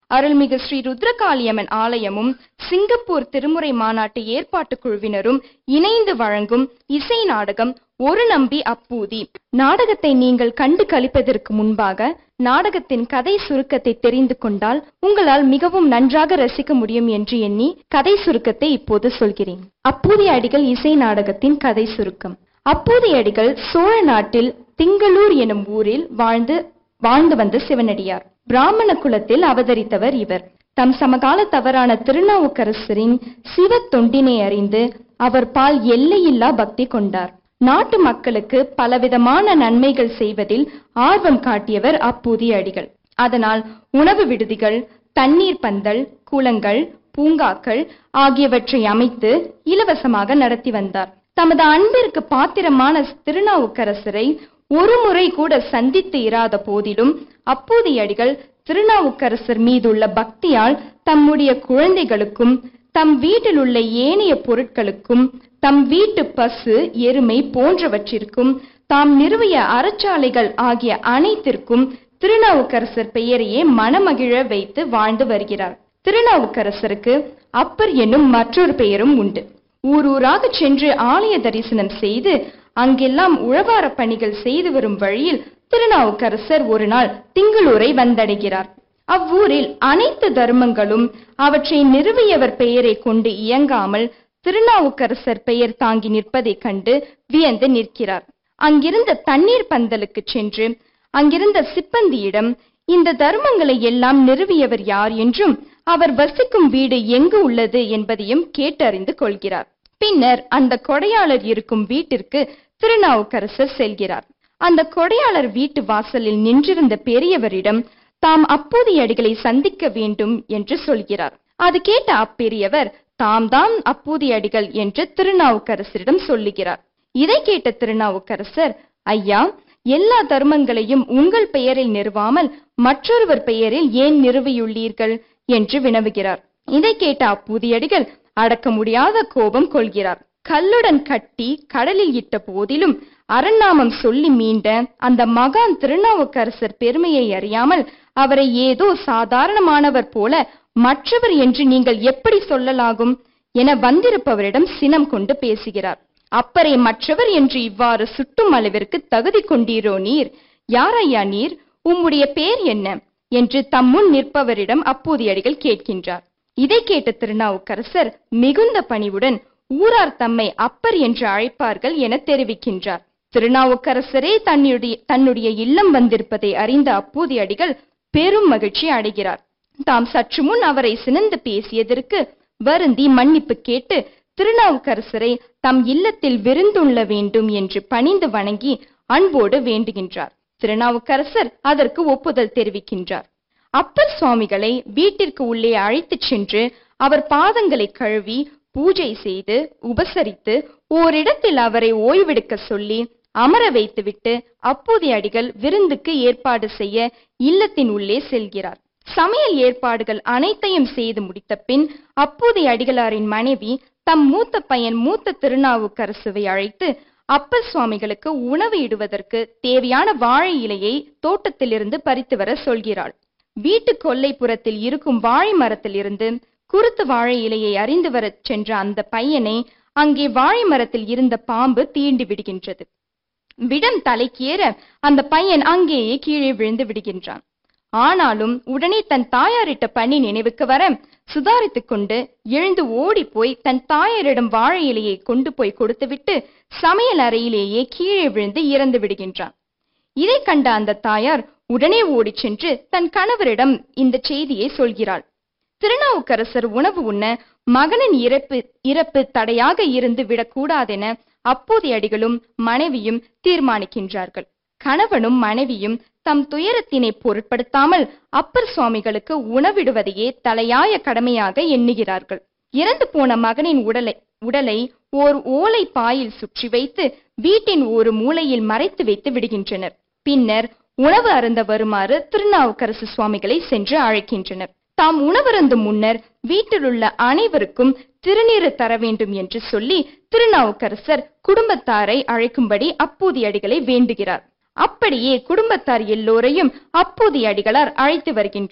அருள்மிகு ஸ்ரீ ருத்ரகாளியம்மன் ஆலயமும் சிங்கப்பூர் திருமுறை மாநாட்டு ஏற்பாட்டு குழுவினரும் இணைந்து வழங்கும் இசை நாடகம் ஒரு நம்பி அப்பூதி நாடகத்தை நீங்கள் கண்டு கழிப்பதற்கு முன்பாக நாடகத்தின் கதை சுருக்கத்தை தெரிந்து கொண்டால் உங்களால் மிகவும் நன்றாக ரசிக்க முடியும் என்று எண்ணி கதை சுருக்கத்தை இப்போது சொல்கிறேன் அப்பூதி அடிகள் இசை நாடகத்தின் கதை சுருக்கம் அப்பூதி அடிகள் சோழ நாட்டில் திங்களூர் எனும் ஊரில் வாழ்ந்து வாழ்ந்து வந்த சிவனடியார் பிராமண குலத்தில் அவதரித்தவர் இவர் தம் சமகால தவறான திருநாவுக்கரசரின் சிவ தொண்டினை அறிந்து அவர் பால் எல்லையில்லா பக்தி கொண்டார் நாட்டு மக்களுக்கு பலவிதமான நன்மைகள் செய்வதில் ஆர்வம் காட்டியவர் அப்பூதி அடிகள் அதனால் உணவு விடுதிகள் தண்ணீர் பந்தல் குளங்கள் பூங்காக்கள் ஆகியவற்றை அமைத்து இலவசமாக நடத்தி வந்தார் தமது அன்பிற்கு பாத்திரமான திருநாவுக்கரசரை ஒரு முறை கூட சந்தித்து இராத போதிலும் அப்போதி அடிகள் திருநாவுக்கரசர் மீதுள்ள பக்தியால் தம்முடைய குழந்தைகளுக்கும் தம் வீட்டில் உள்ள ஏனைய பொருட்களுக்கும் தம் வீட்டு பசு எருமை போன்றவற்றிற்கும் தாம் நிறுவிய அறச்சாலைகள் ஆகிய அனைத்திற்கும் திருநாவுக்கரசர் பெயரையே மனமகிழ வைத்து வாழ்ந்து வருகிறார் திருநாவுக்கரசருக்கு அப்பர் என்னும் மற்றொரு பெயரும் உண்டு ஊர் ஊராக சென்று ஆலய தரிசனம் செய்து அங்கெல்லாம் உழவார பணிகள் செய்து வரும் வழியில் திருநாவுக்கரசர் ஒரு நாள் திங்களூரை வந்தடைகிறார் அவ்வூரில் அனைத்து தர்மங்களும் அவற்றை நிறுவியவர் பெயரை கொண்டு இயங்காமல் திருநாவுக்கரசர் பெயர் தாங்கி நிற்பதைக் கண்டு வியந்து நிற்கிறார் அங்கிருந்த தண்ணீர் பந்தலுக்கு சென்று அங்கிருந்த சிப்பந்தியிடம் இந்த தர்மங்களை எல்லாம் நிறுவியவர் யார் என்றும் அவர் வசிக்கும் வீடு எங்கு உள்ளது என்பதையும் கேட்டறிந்து கொள்கிறார் பின்னர் அந்த கொடையாளர் இருக்கும் வீட்டிற்கு திருநாவுக்கரசர் செல்கிறார் அந்த கொடையாளர் வீட்டு வாசலில் நின்றிருந்த பெரியவரிடம் தாம் அப்போது அடிகளை சந்திக்க வேண்டும் என்று சொல்கிறார் அது கேட்ட அப்பெரியவர் தாம் தான் அப்பூதி அடிகள் என்று திருநாவுக்கரசரிடம் சொல்லுகிறார் இதை கேட்ட திருநாவுக்கரசர் ஐயா எல்லா தர்மங்களையும் உங்கள் பெயரில் நிறுவாமல் மற்றொருவர் பெயரில் ஏன் நிறுவியுள்ளீர்கள் என்று வினவுகிறார் இதை கேட்ட அப்பூதியடிகள் அடக்க முடியாத கோபம் கொள்கிறார் கல்லுடன் கட்டி கடலில் இட்ட போதிலும் அரண்நாமம் சொல்லி மீண்ட அந்த மகான் திருநாவுக்கரசர் பெருமையை அறியாமல் அவரை ஏதோ சாதாரணமானவர் போல மற்றவர் என்று நீங்கள் எப்படி சொல்லலாகும் என வந்திருப்பவரிடம் சினம் கொண்டு பேசுகிறார் அப்பரை மற்றவர் என்று இவ்வாறு சுட்டும் அளவிற்கு தகுதி கொண்டீரோ நீர் யாரையா நீர் உம்முடைய பேர் என்ன என்று தம்முன் நிற்பவரிடம் அப்பூதியடிகள் கேட்கின்றார் இதை கேட்ட திருநாவுக்கரசர் மிகுந்த பணிவுடன் ஊரார் தம்மை அப்பர் என்று அழைப்பார்கள் என தெரிவிக்கின்றார் திருநாவுக்கரசரே தன்னுடைய தன்னுடைய இல்லம் வந்திருப்பதை அறிந்த அப்பூதி அடிகள் பெரும் மகிழ்ச்சி அடைகிறார் தாம் சற்று முன் அவரை சினந்து பேசியதற்கு வருந்தி மன்னிப்பு கேட்டு திருநாவுக்கரசரை தம் இல்லத்தில் விருந்துள்ள வேண்டும் என்று பணிந்து வணங்கி அன்போடு வேண்டுகின்றார் திருநாவுக்கரசர் அதற்கு ஒப்புதல் தெரிவிக்கின்றார் அப்பர் சுவாமிகளை வீட்டிற்கு உள்ளே அழைத்துச் சென்று அவர் பாதங்களை கழுவி பூஜை செய்து உபசரித்து ஓரிடத்தில் அவரை ஓய்வெடுக்க சொல்லி அமர வைத்துவிட்டு அப்போதைய அடிகள் விருந்துக்கு ஏற்பாடு செய்ய இல்லத்தின் உள்ளே செல்கிறார் சமையல் ஏற்பாடுகள் அனைத்தையும் செய்து முடித்த பின் அப்போதைய அடிகளாரின் மனைவி தம் மூத்த பையன் மூத்த திருநாவுக்கரசுவை அழைத்து அப்பர் சுவாமிகளுக்கு உணவு இடுவதற்கு தேவையான வாழை இலையை தோட்டத்திலிருந்து பறித்து வர சொல்கிறாள் வீட்டு கொல்லைப்புறத்தில் இருக்கும் வாழை மரத்திலிருந்து குருத்து வாழை இலையை அறிந்து வரச் சென்ற அந்த பையனை அங்கே வாழை மரத்தில் இருந்த பாம்பு தீண்டி விடுகின்றது விடம் தலைக்கேற அந்த பையன் அங்கேயே கீழே விழுந்து விடுகின்றான் ஆனாலும் உடனே தன் தாயாரிட்ட பணி நினைவுக்கு வர சுதாரித்துக் கொண்டு எழுந்து ஓடி போய் தன் தாயாரிடம் வாழை இலையை கொண்டு போய் கொடுத்துவிட்டு சமையல் அறையிலேயே கீழே விழுந்து இறந்து விடுகின்றான் இதை கண்ட அந்த தாயார் உடனே ஓடிச் சென்று தன் கணவரிடம் இந்த செய்தியை சொல்கிறாள் திருநாவுக்கரசர் உணவு உண்ண மகனின் இறப்பு இறப்பு தடையாக இருந்து விடக்கூடாதென அப்போதைய அடிகளும் மனைவியும் தீர்மானிக்கின்றார்கள் கணவனும் மனைவியும் தம் துயரத்தினை பொருட்படுத்தாமல் அப்பர் சுவாமிகளுக்கு உணவிடுவதையே தலையாய கடமையாக எண்ணுகிறார்கள் இறந்து போன மகனின் உடலை உடலை ஓர் ஓலை பாயில் சுற்றி வைத்து வீட்டின் ஒரு மூலையில் மறைத்து வைத்து விடுகின்றனர் பின்னர் உணவு அருந்த வருமாறு திருநாவுக்கரசு சுவாமிகளை சென்று அழைக்கின்றனர் தாம் உணவருந்தும் முன்னர் வீட்டிலுள்ள அனைவருக்கும் திருநீறு தர வேண்டும் என்று சொல்லி திருநாவுக்கரசர் குடும்பத்தாரை அழைக்கும்படி அப்பூதி அடிகளை வேண்டுகிறார் அப்படியே குடும்பத்தார் எல்லோரையும் அப்பூதி அடிகளார் அழைத்து வருகின்றார்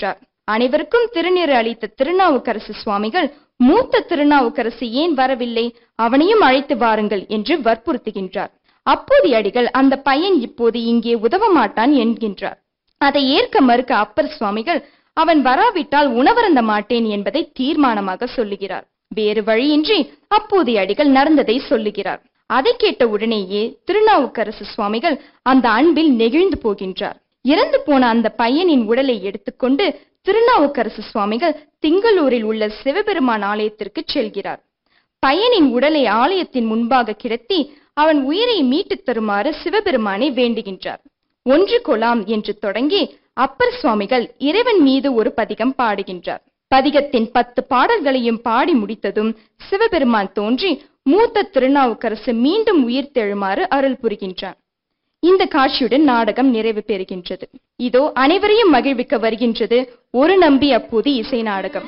அனைவருக்கும் திருநீறு அளித்த திருநாவுக்கரசு சுவாமிகள் மூத்த திருநாவுக்கரசு ஏன் வரவில்லை அவனையும் அழைத்து வாருங்கள் என்று வற்புறுத்துகின்றார் அப்போது அடிகள் அந்த பையன் இப்போது இங்கே உதவ மாட்டான் என்கின்றார் அதை ஏற்க மறுக்க அப்பர் சுவாமிகள் அவன் வராவிட்டால் உணவருந்த மாட்டேன் என்பதை தீர்மானமாக சொல்லுகிறார் வேறு வழியின்றி அப்போது அடிகள் நடந்ததை சொல்லுகிறார் அதை கேட்ட உடனேயே திருநாவுக்கரசு சுவாமிகள் அந்த அன்பில் நெகிழ்ந்து போகின்றார் இறந்து போன அந்த பையனின் உடலை எடுத்துக்கொண்டு திருநாவுக்கரசு சுவாமிகள் திங்களூரில் உள்ள சிவபெருமான் ஆலயத்திற்கு செல்கிறார் பையனின் உடலை ஆலயத்தின் முன்பாக கிடத்தி அவன் உயிரை மீட்டுத் தருமாறு சிவபெருமானை வேண்டுகின்றார் ஒன்று கொலாம் என்று தொடங்கி அப்பர் சுவாமிகள் இறைவன் மீது ஒரு பதிகம் பாடுகின்றார் பதிகத்தின் பத்து பாடல்களையும் பாடி முடித்ததும் சிவபெருமான் தோன்றி மூத்த திருநாவுக்கரசு மீண்டும் உயிர் தெழுமாறு அருள் புரிகின்றான் இந்த காட்சியுடன் நாடகம் நிறைவு பெறுகின்றது இதோ அனைவரையும் மகிழ்விக்க வருகின்றது ஒரு நம்பி அப்போது இசை நாடகம்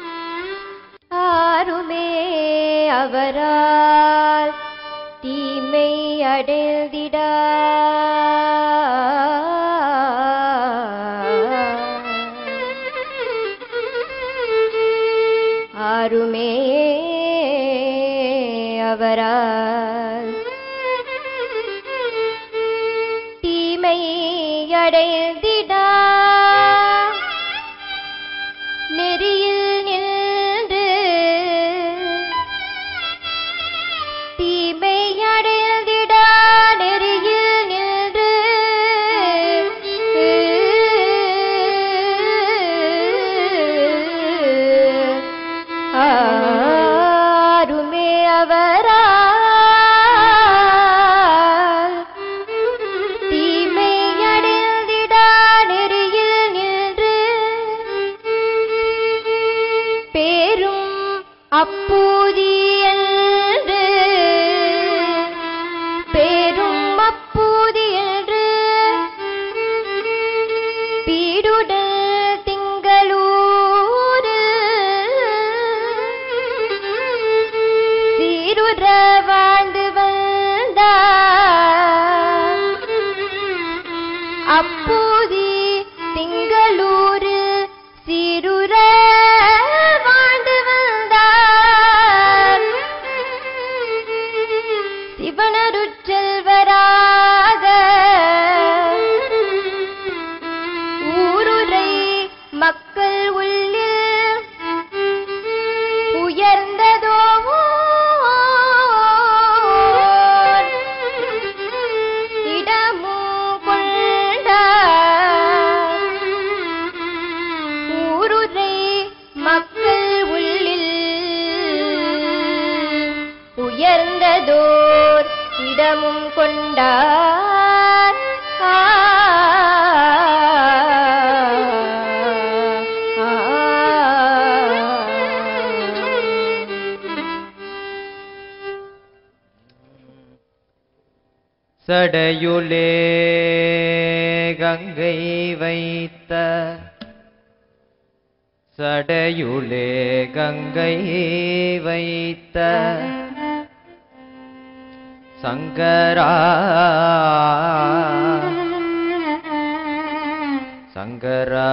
ஆருமே அவரால் தீமை அடைந்திடா ஆருமே அவரால் தீமை அடைந்திடா நெறியில் நின்று தீமை அடைந்திடா நெறியில் நின்று ஆருமே அவரால் தீமை அடைந்திடா நெறியில் நின்று பேரும் அப்பூதி என்று பேரும் அப்பூதி என்று பீடுடல் திங்களூரு சீருற வாழ்ந்து வந்தார் அப்பூதி திங்களூரு சீருற வாழ்ந்து வந்தார் சிவனருச்செல்வராக ஊருரை மக்கள் உள்ளில் உயர்ந்ததோ இடமு கொண்டார் ஊருரை மக்கள் உள்ளில் உயர்ந்ததோர் இடமும் கொண்டார் ஆ, ஆ, சடையுலே கங்கை வைத்த சடையுலே கங்கை வைத்த சங்கரா சங்கரா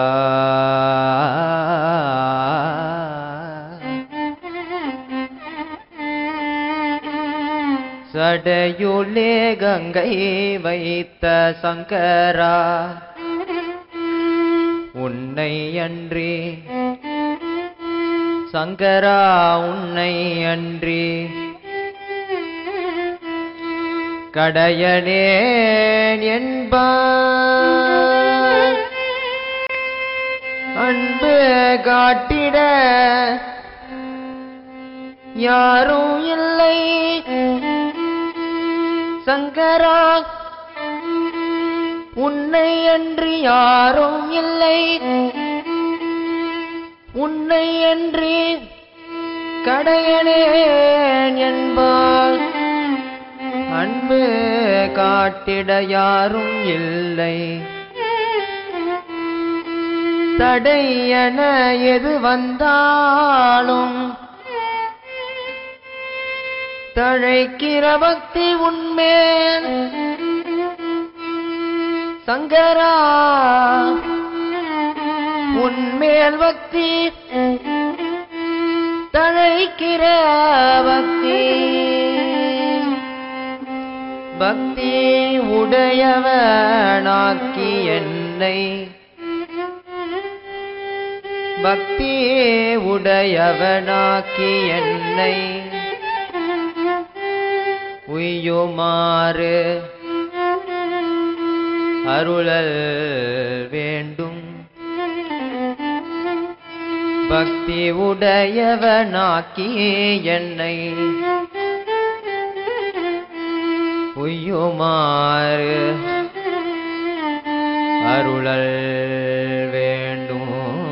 சடையுலே கங்கை வைத்த சங்கரா உன்னை அன்றி சங்கரா உன்னை அன்றி கடையனேன் என்பார் அன்பு காட்டிட யாரும் இல்லை சங்கரா உன்னை அன்றி யாரும் இல்லை உன்னை அன்றி கடையனேன் என்பார் அன்பு காட்டிட யாரும் இல்லை தடை என எது வந்தாலும் தழைக்கிற பக்தி உன்மேல் சங்கரா உன்மேல் பக்தி தழைக்கிற பக்தி பக்தி உடையவனாக்கி என்னை பக்தி உடையவனாக்கி என்னை உய்யுமாறு அருளல் வேண்டும் பக்தி உடையவனாக்கி என்னை உய்யுமாறு அருளல் வேண்டும்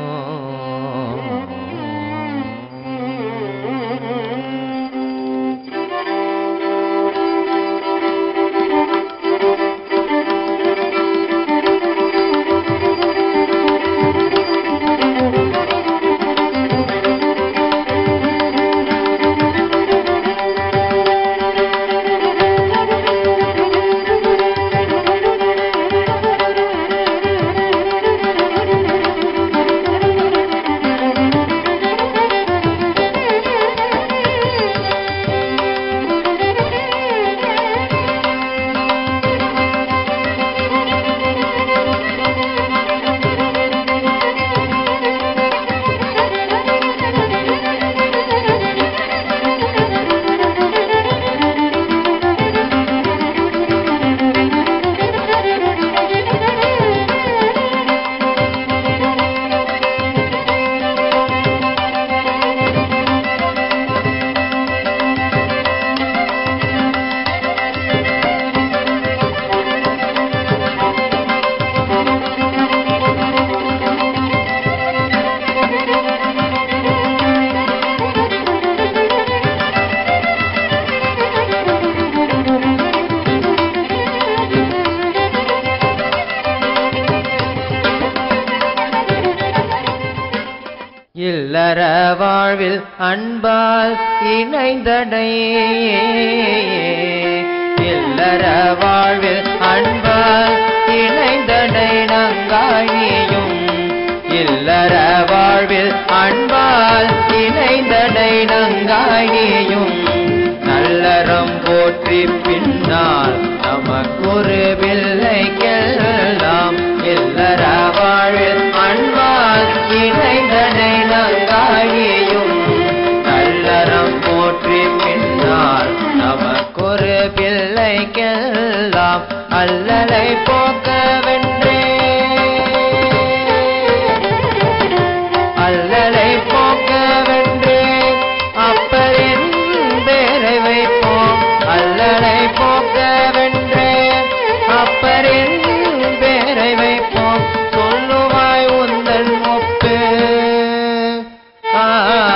இல்லற வாழ்வில் அன்பால் இணைந்தடை இல்லற வாழ்வில் அன்பால் இணைந்தடை நங்காழியும் இல்லற வாழ்வில் அன்பால் இணைந்தடை நங்காழியும் நல்லறம் போற்றி பின்னால் நமக்கொரு பிள்ளைக்கெல்லாம் இல்லற வாழ்வில் அன்பால் இணைந்தனை நங்காழியும் நல்லறம் போற்றி பின்னால் நமக்கொரு பிள்ளைக்கெல்லாம் அல்லலை போக்கவென்றே அல்லலை போக்கவென்றே அப்பரின் பேரை வைப்போம் அல்லலை போக்கவென்றே அப்பரின் பேரை வைப்போம் சொல்லுவாய் உந்தன் ஒப்பு ஆ,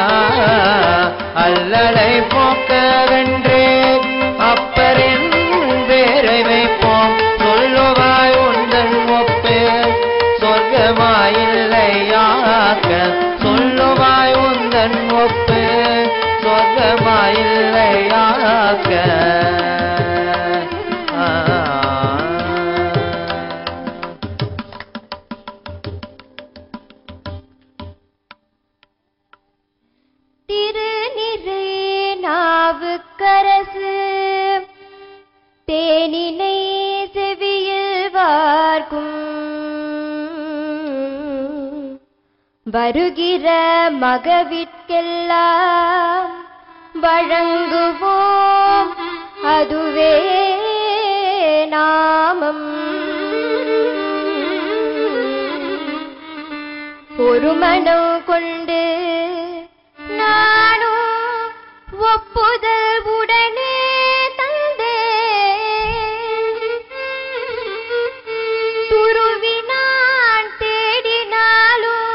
அல்லலை போக்கவென்றே அப்பரின் பேரை வைப்போம் சொல்லுவாய் உந்தன் ஒப்பு சொர்க்கமாயில்லையாக்க சொல்லுவாய் உந்தன் ஒப்பு சொர்க்கமாயில்லையாக்க ஆ. திருநிறை நாவுக்கரசு தேனினை செவியில் வார்க்கும் வருகிற மகவிற்கெல்லாம் வழங்குவோம் அதுவே நாமம் ஒரு மனம் கொண்டு நானும் ஒப்புதல் உடனே தந்தேன் துருவினான் தேடினாலும்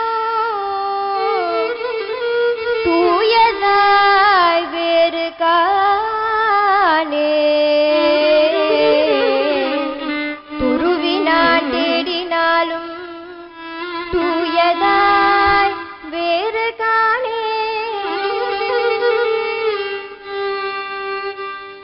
தூயதாய் வேறு காணே துருவினான் தேடினாலும் தூயதாய் வேறு காணே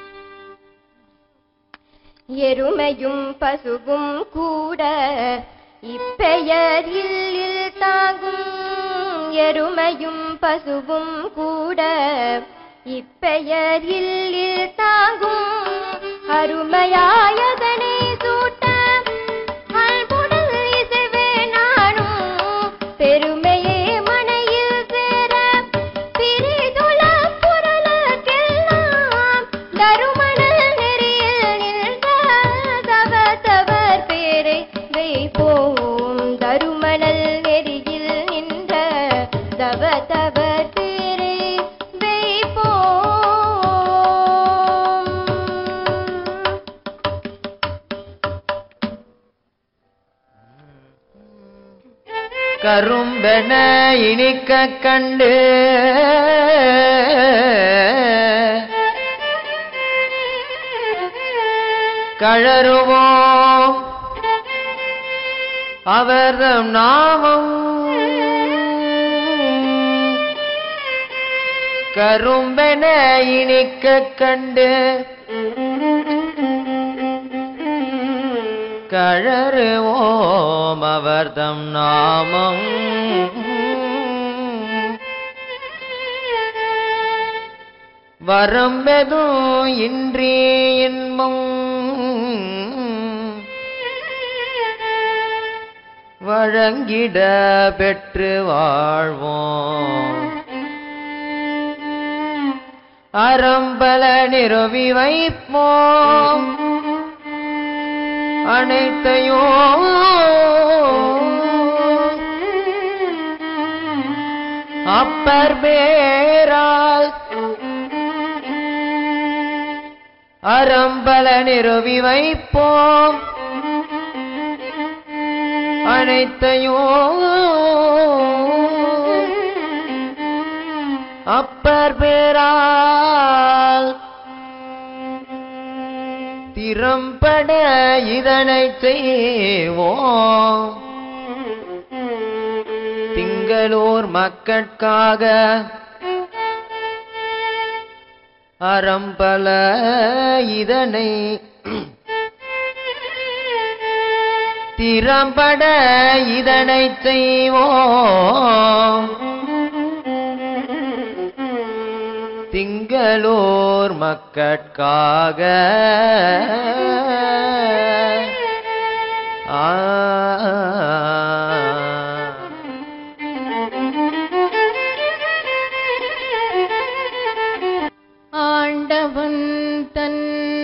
எருமையும் பசுவும் கூட இப்பெயர் இல்லில் தாங்கும் எருமையும் பசுவும் கூட இப்பெயர் இல்லில் தாங்கும் அருமையாயதனை சூட்ட அல்புடல் இசைவே நானும் பெருமையே மனையில் சேர பிரிதுள புரளுக்கெல்லாம் தருமணல் நெறியில் நின்ற தவ தவர் பேரை வைப்போம் தருமணல் நெறியில் நின்ற தவ தவர் பேரை வைப்போம் கரும்பென இனிக்க கண்டு கழறுவோம் அவர்தம் நாமம் கரும்பென இனிக்க கண்டு கழறுவோம் அவர்தம் நாமம் வரம்பெதும் இன்றி இன்பம் வழங்கிட பெற்று வாழ்வோம் அறம்பல நிறுவி வைப்போம் அனைத்தையும் அப்பர் பேரால் அறம்பல நிறுவி வைப்போம் அனைத்தையும் அப்பர் பேரால் திறம்பட இதனை செய்வோம் திங்களூர் மக்கட்காக அறம்பல இதனை திறம்பட இதனை செய்வோம் திங்களூர் மக்கட்காக ஆ ஆண்டவன் தன்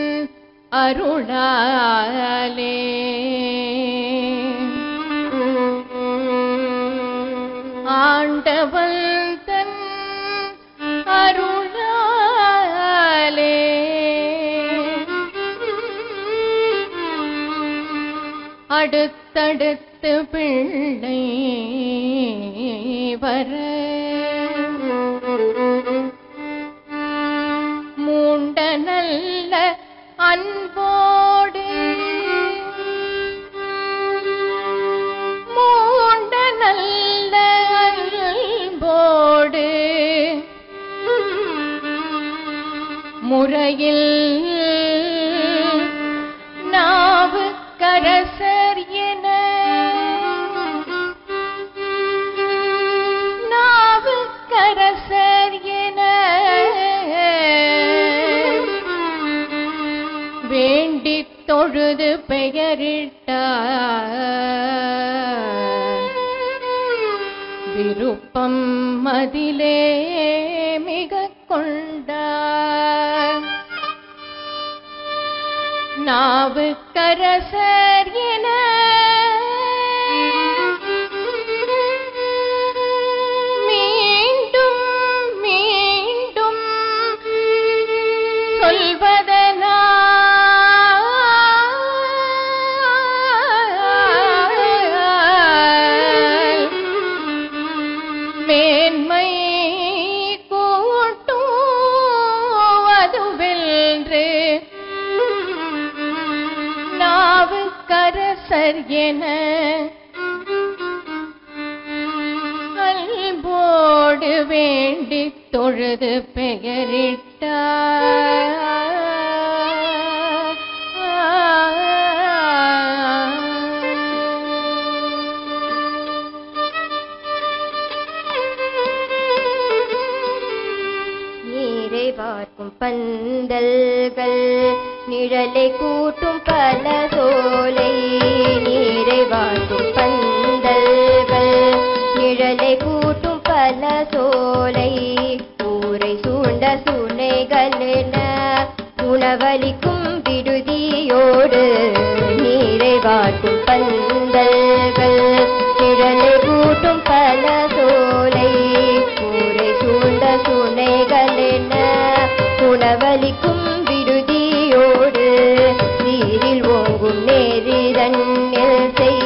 அருளாலே ஆண்டவன் தன் அருளாலே அடுத்தடுத்து பிள்ளை வர மூண்ட நல்ல அன்போடு மூண்ட நல்ல அன்போடு முறையில் நாவுக்கரசர் என நாவுக்கரசர் என வேண்டித் தொழுது பெயரிட்டார் விருப்பம் மதிலே மிக கொண்டார் நாவுக்கரசர் என மீண்டும் மீண்டும் சொல்வதனால் மேன்மை கூட்டுவதுவென்று நாவுக்கரசர் என அன்போடு வேண்டித் தொழுது பெயரிட்டார் வார்க்கும் பந்தல்கள் நிழலை கூட்டும் பல சோலை நீரை வார்க்கும் பந்தல்கள் நிழலை கூட்டும் பல சோலை ஊரை சூழ்ந்த சுனைகள் என உணவளிக்கும் விடுதியோடு நீரை வாட்டும் பந்தல்கள் நிழலை கூட்டும் பல சோலை ஊரை சூழ்ந்த சுனைகள் என உணவளிக்கும் விடுதியோடு நீரில் ஓங்கும் நேரிதன்னில்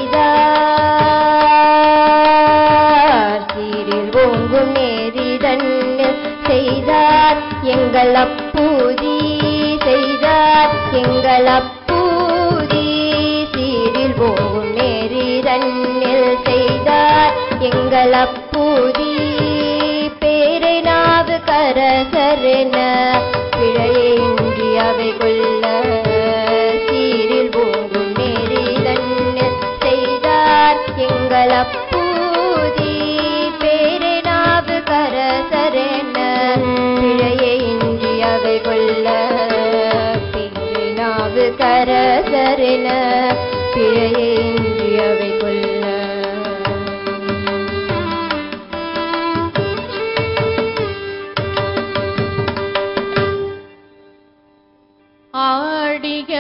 செய்தார் சீரில் ஓங்கும் நேரிதன்னில் செய்தார் எங்கள் அப்பூதி செய்தார் எங்கள் அப்பூதி சீரில் ஓங்கும் நேரிதன்னில் செய்தார் எங்கள் அப்பூதி பேரை நாவு கரசரென பிழையின்றி அவை கொள்ள சீரில் ஓங்கும் நேரிதன்னில் செய்தார் எங்கள் அப்பூதி பேரை நாவு கரசரென பிழையின்றி அவை கொள்ள பேரை நாவு கரசரென பிழையின்றி அவை கொள்ள ஆடிய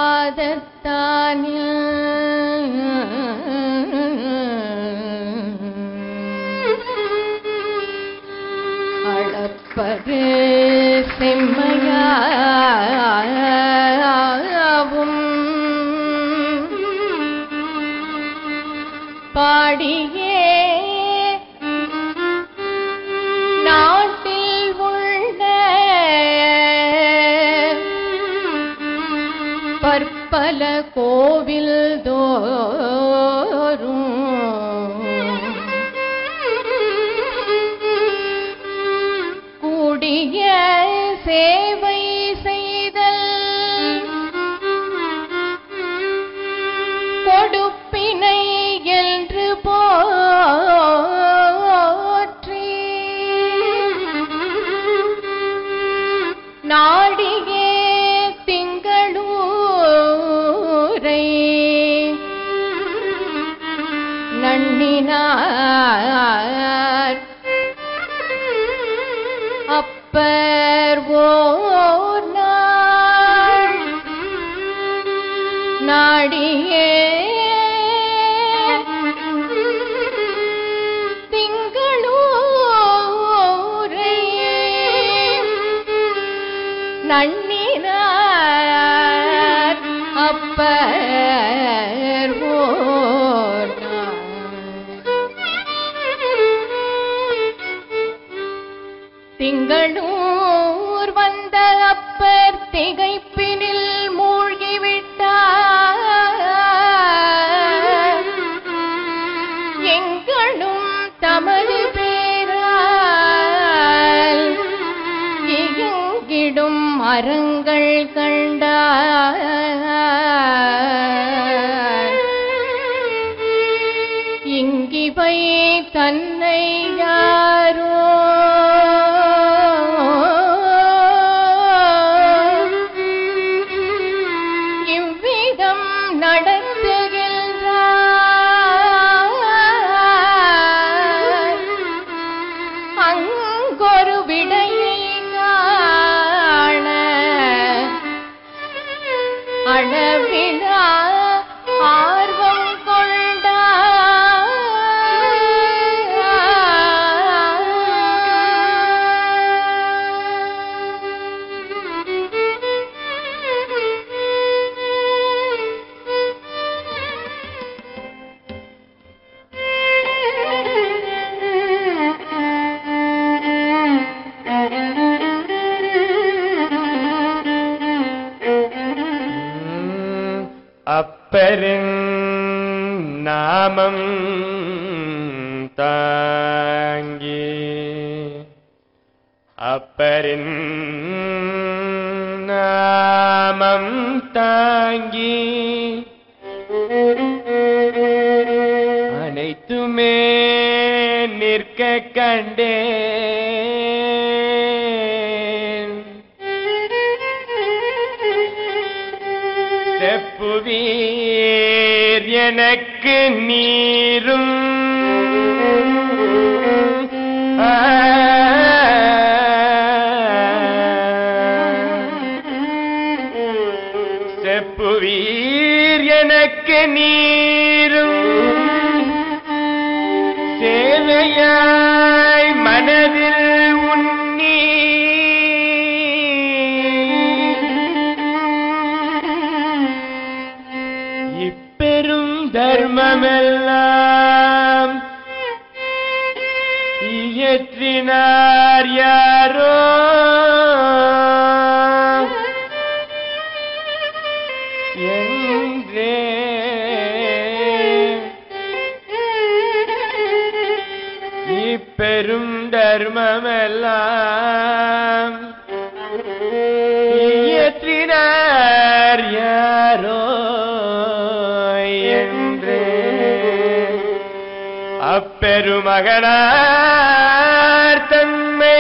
பாதத்தானில் அளப்பது செம்மையாவும் பாடியே நாட்டில் உள்ள பற்பல கோவில் தோறும் கூடிய சேவை செய்தல் கொடுப்பினை என்று போற்றி நாடியே திங்களூரை நன்னினார் அப்பர் ஓர் நாள் நாடியே திங்களூரை நன்னினார் அப்பர் ஓர் திங்களூர் வந்த அப்பர் திகைப்பினில் மூழ்கிவிட்டார் எங்களும் தமது பேரால் இயங்கிடும் மரங்கள் கண்டார் இங்கிவை தன்னை யாரோ இவ்விதம் நடத்துகின்றார் அங்கொரு விடையை காண அளவிலா ஆர்வம் அப்பரின் நாமம் தாங்கி அப்பரின் நாமம் தாங்கி அனைத்துமே நிற்க கண்டேன் எனக்கு நீரும் ஆ. செப்புவீர் எனக்கு நீரும் சேவையாய் மனதில் உன்னி இப்பெரும் தர்மமெல்லாம் இயற்றினார் யாரோ என்றே இப்பெரும் தர்மமெல்லாம் இயற்றினார் யாரோ என்று அப்பெருமகனார் தன்மை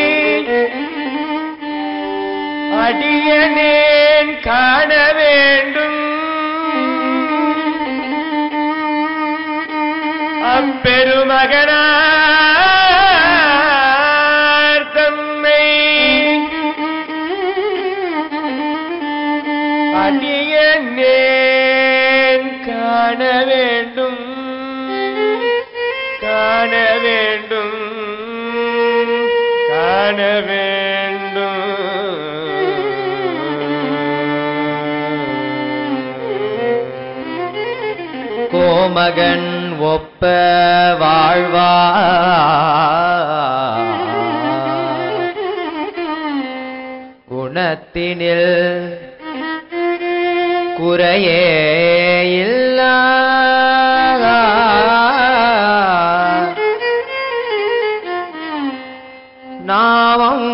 அடியனேன் காண வேண்டும் அப்பெருமகனார் தம்மை அடியேன் காண வேண்டும் காண வேண்டும் காண வேண்டும் கோமகன் ஒப்ப வாழ்வா குணத்தினில் குறையே இல்லா நாமம்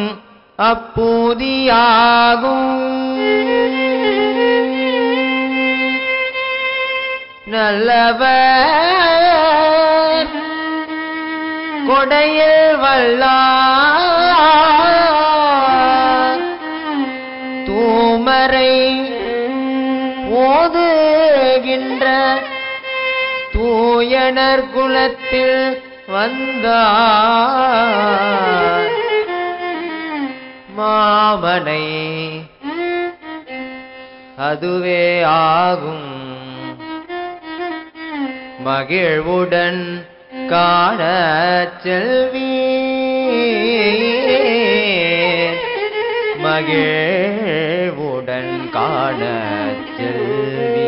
அப்பூதியாகும் நல்லவர் கொடையில் வல்லார் தூமரை ஓதுகின்ற தூயனர் குலத்தில் வந்தார் மாமனை அதுவே ஆகும் மகிழ்வுடன் காண செல்வி மகிழ்வுடன் காண செல்வி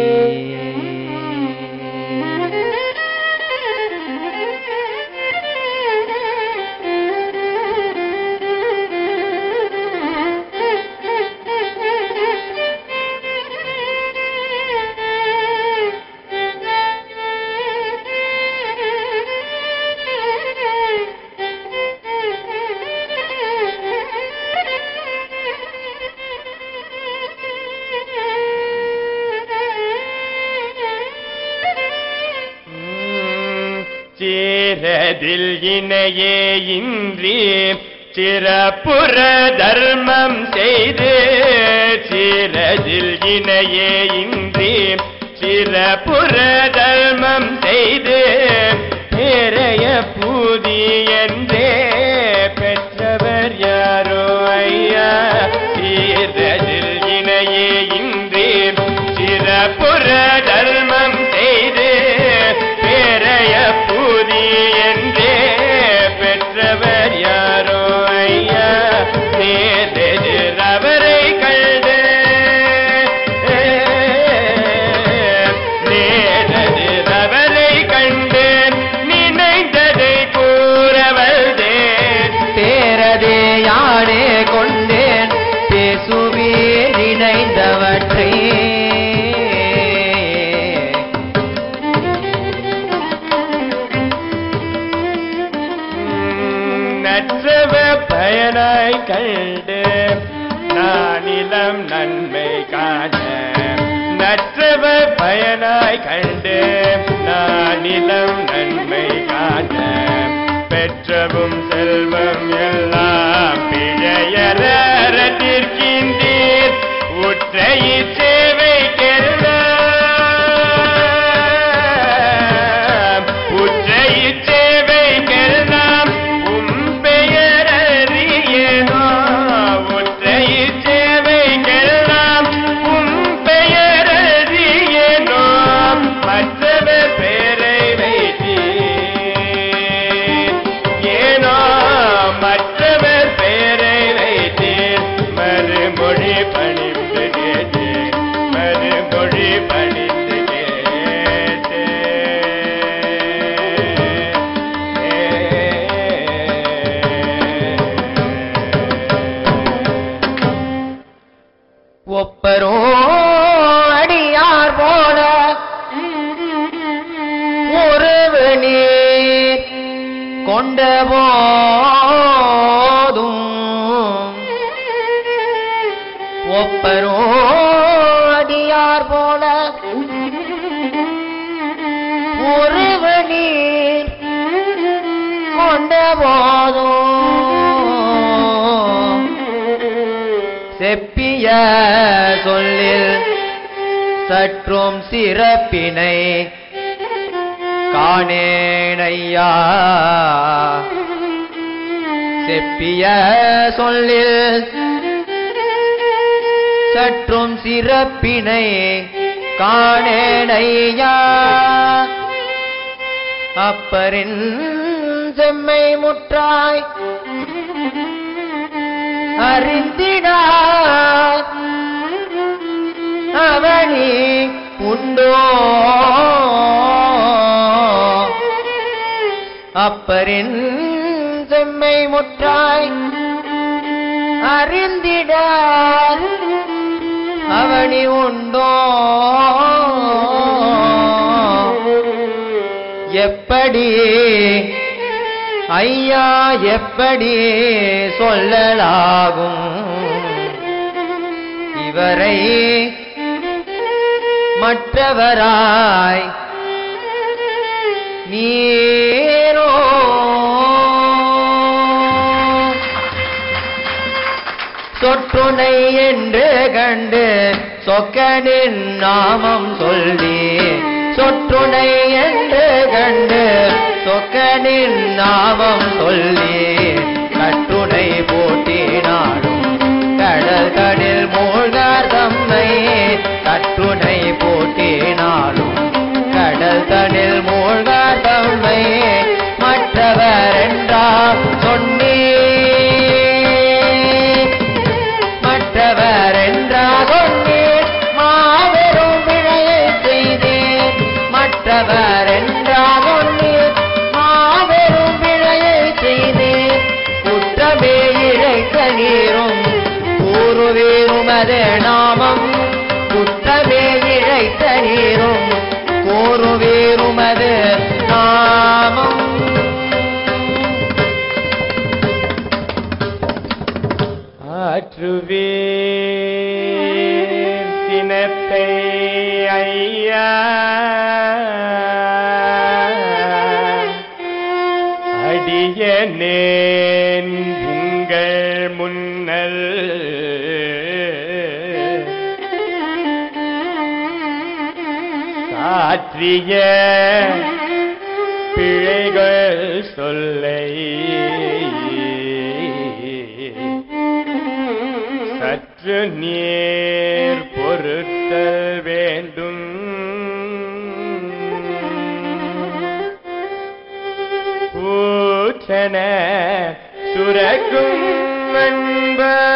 சீரதில் இணையே இன்றி சிறப்புற தர்மம் செய்து சீரதில் இணையே இன்றி சிறப்புற தர்மம் செய்து பேரைய பூதி என்றே பெற்றவர் யாரோ ஐயா சீரதில் இணையே இன்றி சிறப்புற தர்மம் செய்து பேரைய பூதி என்றே பெற்றவர் யாரோ ஐயா நேரெதிர் அவரை கண்டு நேரெதிர் அவரை கண்டு நினைந்ததை கூறவல்தேன் தேரதே யானே கொண்டேன் பேசுவீர் இணைந்தவற்றை நற்றவ பயனாய் கண்டு நானிலம் நன்மை காண நற்றவ பயனாய் கண்டு நானிலம் நன்மை காண பெற்றவும் செல்வம் எல்லாம் பிழையறத்திற்கின்றீர் உற்றை சேவை கெல்லாம் ஒப்பரோ அடியார் போல உறவு நீர் கொண்ட போதும் ஒப்பரோ அடியார் போல உறவு நீர் கொண்ட போதும் செப்பிய சொல்லில் சற்றும் சிறப்பினை காணேனையா செப்பிய சொல்லில் சற்றும் சிறப்பினை காணேனையா அப்பரின் செம்மை முற்றாய் அறிந்திடார் அவனி உண்டோ அப்பரின் செம்மை முற்றாய் அறிந்திடார் அவனி உண்டோ எப்படி ஐயா எப்படி சொல்லலாகும் இவரை மற்றவராய் நீரோ சொற்றுனை என்று கண்டு சொக்கனின் நாமம் சொல்லி சொற்றுனை என்று கண்டு சொக்கனின் நாமம் சொல்லி கட்டுனை போட்டினாலும் கடல் கடல் மூழ்கார் தம்மை கட்டுனை போட்டினாலும் கடல் தனில் மூழ்கார் தம்மை மற்றவர் என்றார் சொன்னே மற்றவர் என்றா சொன்னேன் மாபெரும் பிழையை செய்தேன் மற்றவர் என்றா சொன்னேன் மாபெரும் பிழையை செய்தேன் குற்றமே இழைத்த நீரும் கூறுவீருமது நாமம் குற்றமே இழைத்த நீரும் கூறுவீருமது நாமம் ஆற்றுவீர் சினத்தை ஐயா அடியனேன் உங்கள் முன்னல் சாற்றிய பிழைகள் சொல்லை சற்று நீர் பொருத்தல் வேண்டும் பூச்சன சுரக்கும் அன்ப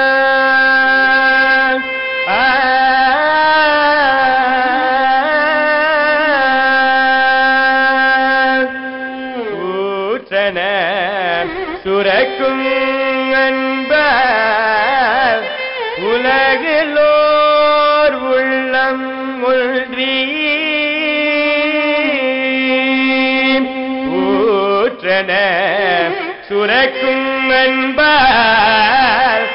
பூச்சன சுரக்கும் அன்ப உலகிலோர் உள்ளம் ஒன்றி ஊற்றன சுரக்கும் அன்பார்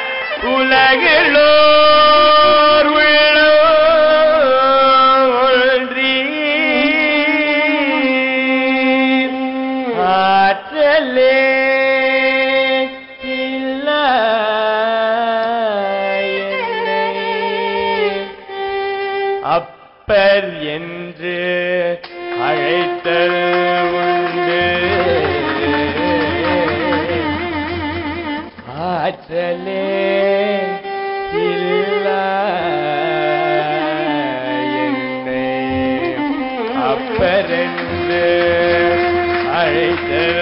உலகிலோர் உள்ளம் ஒன்றி ஆற்றலே இல்ல அப்பர் என்று அழைத்தல் உண்டு ஆற்றலே இல்ல என்னை அப்பர் என்று அழைத்தல்